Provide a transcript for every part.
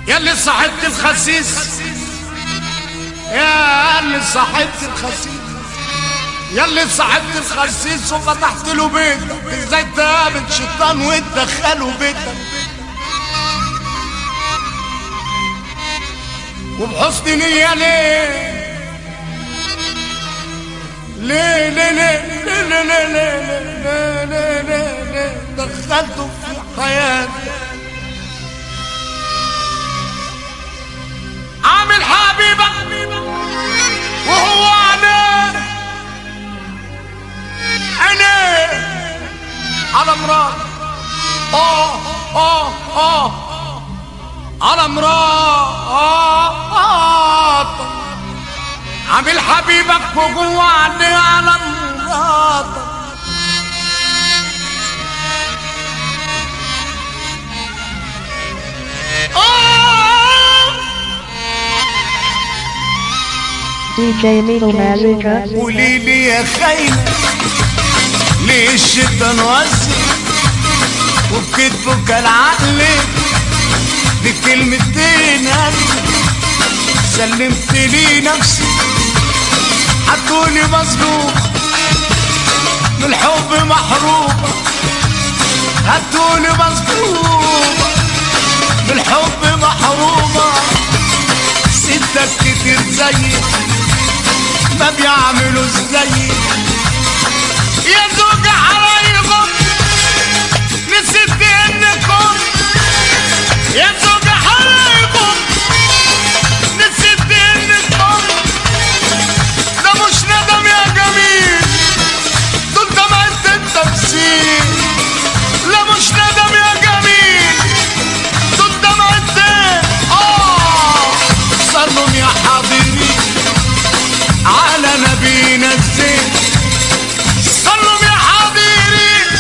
ياللي صاحبت الخسيس يا اللي صاحبت الخسيس ياللي صاحبت الخسيس وفتحت له بيتك ازاي تقابل شيطان وتدخله بيتك وبحسن نية ليه ليه ليه ليه ليه ليه ليه ليه ليه ليه ليه دخلته في حياتي عامل حبيبك وهو عينيه عينيه على مراد اه اه اه على مراد عامل حبيبك وجوه عينيه على مراد DJ Needle Magic. قولي لي يا خاينة ليه الشيطان وزي وبكتفك العقل بكلمتين قلبي سلمت لي نفسي هتقولي مظلوم من الحب محرومة هتقولي مظلوم من الحب محرومة ستك كتير زيك ما بيعملوا ازاي يا زوج حرايبك نسيت انكم يا زوج حرايبك نسيت انكم ده مش ندم يا جميل دول دمعة التفسير لا مش ندم يا جميل دول دمعة اه صلوا يا حاضرين على نبينا الزين صلوا يا حاضرين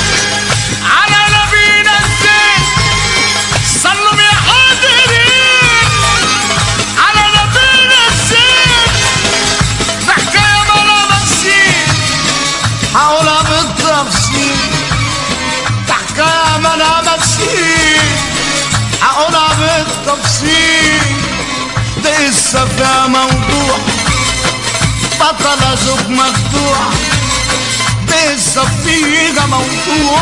على نبينا الزين صلوا يا حاضرين على نبينا الزين ده حكاية ملا مسين حاولها بالتفصيل ده حكاية ملا مسين حاولها بالتفصيل ده لسه فيها موضوع بطل زوج مخدوع لسه فيها موضوع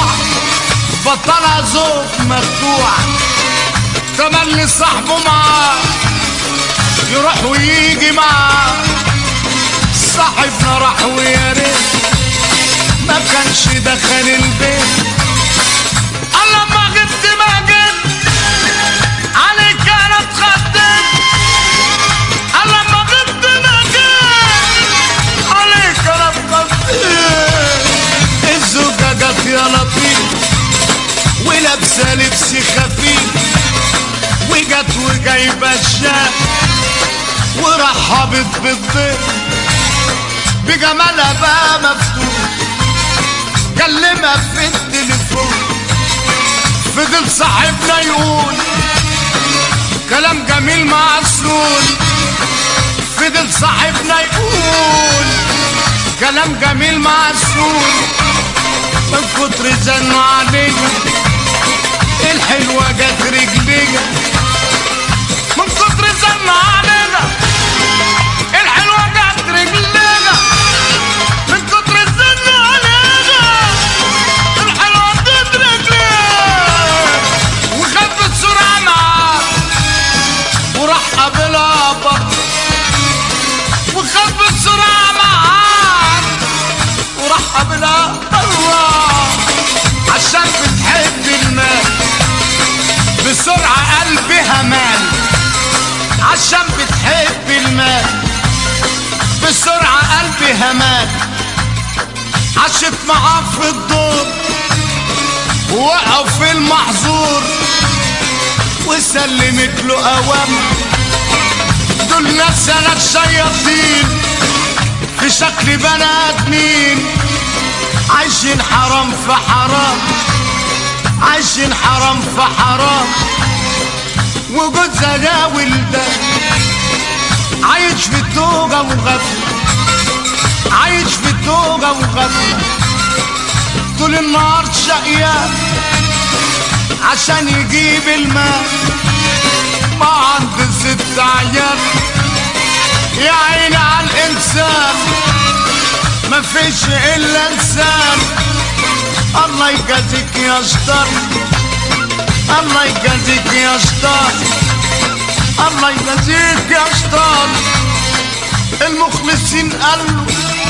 بطل زوج مخدوع تملي صاحبه معاه يروح ويجي معاه صاحبنا راح ويا ريت ما كانش دخل البيت الله ما غبت ما جيت عليك انا اتخدمت الله ما غبت ما جيت عليك انا اتخدمت الزوجة جت يا لطيف ولابسة لبس خفيف وجت وجايبة الشاف ورحبت بالضيف بجمالها بقى مفتوح كلمها في التليفون فضل صاحبنا يقول كلام جميل معسول فضل صاحبنا يقول كلام جميل معسول من كتر زنوا علينا الحلوة جت رجليا من كتر زنوا علينا الحلوة جت رجلينا من كتر زنوا علينا الحلوة جت رجلينا وخد بسرعة معاه وراح قابلها بره وخد بسرعة معاه وراح قابلها بره عشان بتحب المال بسرعة قلبها مال عشان بتحب المال بسرعة قلبها مال عاشت معاه في الدور ووقعوا في المحظور وسلمت له اوامر دول ناس انا الشياطين في شكل بني ادمين عايشين حرام في حرام عايشين حرام في حرام وجوزها ده ولده عايش في التوجة وغفلة عايش في التوجة وغفلة طول النهار شقيان عشان يجيب المال ما انسان ما فيش الا انسان الله يجازيك يا شطار الله يجازيك يا شطار الله يجازيك يا شطار المخلصين قالوا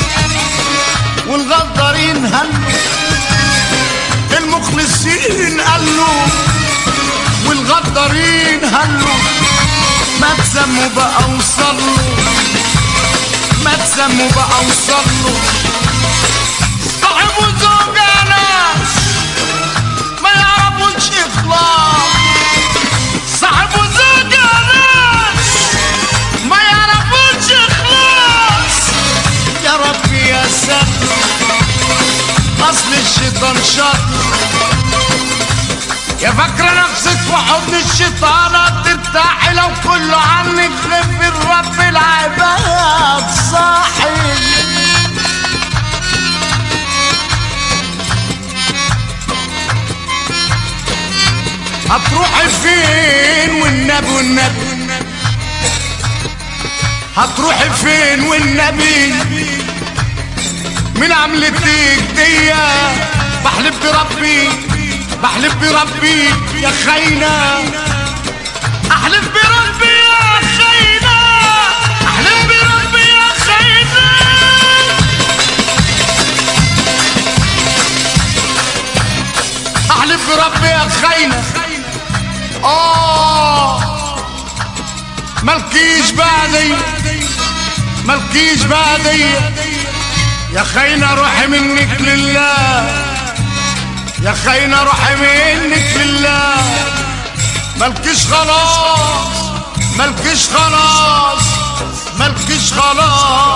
والغدارين هلوا المخلصين قالوا والغدارين هلوا ما تسموا بقى وصلوا ما تسموا بقى وصلوا صاحبوا زوجة ناس ما يعرفوش اخلاص صاحبوا زوجة ناس ما يعرفوش اخلاص يا ربي يا ساتر اصل الشيطان شاطر يا فاكرة نفسك في حضن الشيطان ترتاحي لو كله عنك لف الرب العباد صاحي هتروحي فين والنبي والنبي هتروحي فين والنبي من عملتك دي بحلف بربي بحلف بربي يا خاينة احلف بربي يا خاينة احلف بربي يا خاينة احلف بربي يا خاينة اه ملكيش بعدي ملكيش بعدي يا خاينة روحي منك لله يا خاينة روحي منك لله ملكش خلاص ملكش خلاص ملكش خلاص